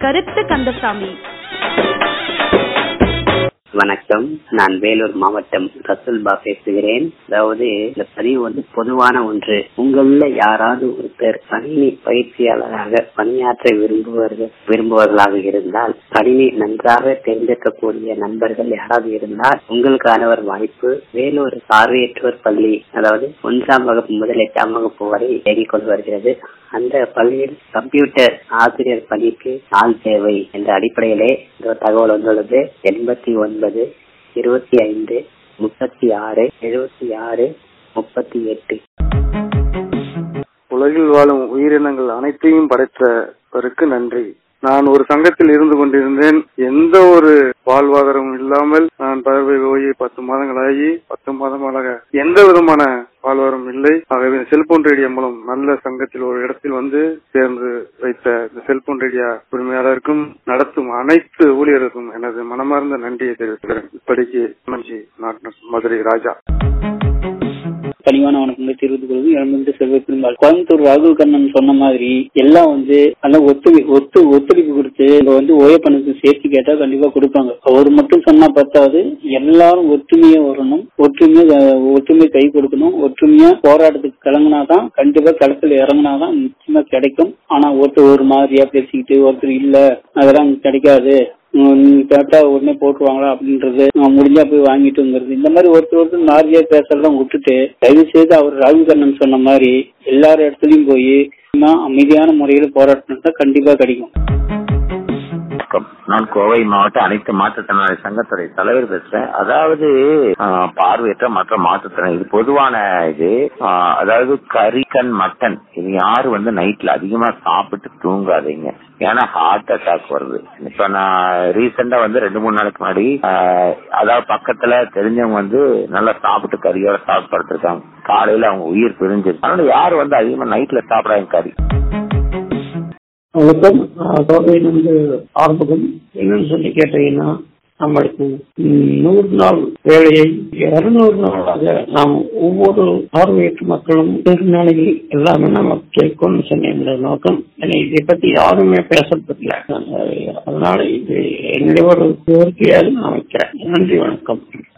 கருத்து கந்தசாமி வணக்கம் நான் வேலூர் மாவட்டம் ரசுல்பா பேசுகிறேன் அதாவது இந்த பதிவு வந்து பொதுவான ஒன்று உங்கள யாராவது ஒருத்தர் கணினி பயிற்சியாளராக பணியாற்ற விரும்புவர்கள் விரும்புவர்களாக இருந்தால் கணினி நன்றாக தெரிந்திருக்கக்கூடிய நண்பர்கள் யாராவது இருந்தால் உங்களுக்கான ஒரு வாய்ப்பு வேலூர் பார்வையற்றோர் பள்ளி அதாவது ஒன்றாம் வகுப்பு முதல் எட்டாம் வகுப்பு வரை இயங்கிக் கொண்டு வருகிறது அந்த பள்ளியில் கம்ப்யூட்டர் ஆசிரியர் பணிக்கு ஆள் தேவை என்ற அடிப்படையிலே இந்த தகவல் வந்துள்ளது எண்பத்தி ஒன்பது இருபத்தி ஐந்து முப்பத்தி ஆறு எழுபத்தி ஆறு முப்பத்தி எட்டு உலகில் வாழும் உயிரினங்கள் அனைத்தையும் படைத்தவருக்கு நன்றி நான் ஒரு சங்கத்தில் இருந்து கொண்டிருந்தேன் எந்த ஒரு வாழ்வாதாரமும் இல்லாமல் நான் பதவி போய் பத்து மாதங்களாகி பத்து மாதங்களாக எந்த விதமான வாழ்வாதாரம் இல்லை ஆகவே செல்போன் ரேடியோ மூலம் நல்ல சங்கத்தில் ஒரு இடத்தில் வந்து சேர்ந்து வைத்த இந்த செல்போன் ரேடியோ உரிமையாளருக்கும் நடத்தும் அனைத்து ஊழியருக்கும் எனது மனமார்ந்த நன்றியை தெரிவிக்கிறேன் இப்படிக்கு மஞ்சி மதுரை ராஜா பணிவான வணக்கங்களை தெரிவித்துக் கொள்வது எழுந்து செல்வ பெருமாள் கோயம்புத்தூர் ராகுல் கண்ணன் சொன்ன மாதிரி எல்லாம் வந்து நல்லா ஒத்துழை ஒத்து ஒத்துழைப்பு கொடுத்து இங்க வந்து ஓய பணத்தை சேர்த்து கேட்டா கண்டிப்பா கொடுப்பாங்க அவர் மட்டும் சொன்னா பத்தாது எல்லாரும் ஒற்றுமையா வரணும் ஒற்றுமையா ஒற்றுமை கை கொடுக்கணும் ஒற்றுமையா போராட்டத்துக்கு கிளங்கினாதான் கண்டிப்பா களத்துல இறங்கினாதான் நிச்சயமா கிடைக்கும் ஆனா ஒருத்தர் ஒரு மாதிரியா பேசிக்கிட்டு ஒருத்தர் இல்ல அதெல்லாம் கிடைக்காது நீங்க கேட்டா உடனே போட்டுருவாங்களா அப்படின்றது முடிஞ்சா போய் வாங்கிட்டுங்கிறது இந்த மாதிரி ஒருத்தர் ஒருத்தர் நாரியா பேசறதெல்லாம் விட்டுட்டு தயவு செய்து அவர் ராகுல் கண்ணன் சொன்ன மாதிரி எல்லார் இடத்துலயும் போய் அமைதியான முறையில போராட்டம் கண்டிப்பா கிடைக்கும் வணக்கம் நான் கோவை மாவட்ட அனைத்து மாற்றுத்திறனாளி சங்கத்துறை தலைவர் பேசுறேன் அதாவது பார்வையற்ற மற்ற மாற்றுத்திறனாளி இது பொதுவான இது அதாவது கறி கண் மட்டன் இது யாரு வந்து நைட்ல அதிகமா சாப்பிட்டு தூங்காதீங்க ஏன்னா ஹார்ட் அட்டாக் வருது இப்ப நான் ரீசெண்டா வந்து ரெண்டு மூணு நாளைக்கு முன்னாடி அதாவது பக்கத்துல தெரிஞ்சவங்க வந்து நல்லா சாப்பிட்டு கறியோட சாப்பிட்டு படுத்திருக்காங்க காலையில அவங்க உயிர் பிரிஞ்சிருக்கு அதனால யாரு வந்து அதிகமா நைட்ல சாப்பிடாங்க கறி வணக்கம் கோவையிலிருந்து ஆரம்பம் என்னன்னு சொல்லி கேட்டீங்கன்னா நம்மளுக்கு நூறு நாள் வேலையை இருநூறு நாளாக நாம் ஒவ்வொரு பார்வையற்ற மக்களும் திருநாளில் எல்லாமே நம்ம கேட்கணும்னு சொன்ன நோக்கம் இதை பத்தி யாருமே பேசப்படல அதனால இது என்னுடைய ஒரு கோரிக்கையாக நான் வைக்கிறேன் நன்றி வணக்கம்